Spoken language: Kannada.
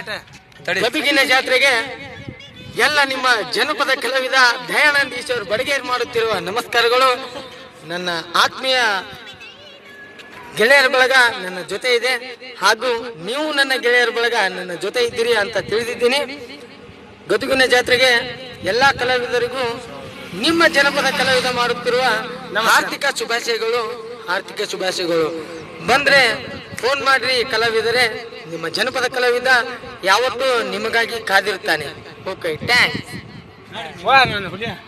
ಗದುಗಿನ ಜಾತ್ರೆಗೆ ಎಲ್ಲ ನಿಮ್ಮ ಜನಪದ ಕಲಾವಿದ ದಯಾನಂದೀಶ್ವರ್ ಬಡಗೇರ್ ಮಾಡುತ್ತಿರುವ ನಮಸ್ಕಾರಗಳು ನನ್ನ ಆತ್ಮೀಯ ಗೆಳೆಯರ ಬಳಗ ನನ್ನ ಜೊತೆ ಇದೆ ಹಾಗೂ ನೀವು ನನ್ನ ಗೆಳೆಯರ ಬಳಗ ನನ್ನ ಜೊತೆ ಇದ್ದೀರಿ ಅಂತ ತಿಳಿದಿದ್ದೀನಿ ಗದುಗಿನ ಜಾತ್ರೆಗೆ ಎಲ್ಲಾ ಕಲಾವಿದರಿಗೂ ನಿಮ್ಮ ಜನಪದ ಕಲಾವಿದ ಮಾಡುತ್ತಿರುವ ಆರ್ಥಿಕ ಶುಭಾಶಯಗಳು ಆರ್ಥಿಕ ಶುಭಾಶಯಗಳು ಬಂದ್ರೆ ಫೋನ್ ಮಾಡ್ರಿ ಕಲಾವಿದರೇ ನಿಮ್ಮ ಜನಪದ ಕಲಾವಿದ ಯಾವತ್ತೂ ನಿಮಗಾಗಿ ಕಾದಿರ್ತಾನೆ ಓಕೆ ಥ್ಯಾಂಕ್ಸ್ ವಾ ನಾನು ಹುಲಿಯ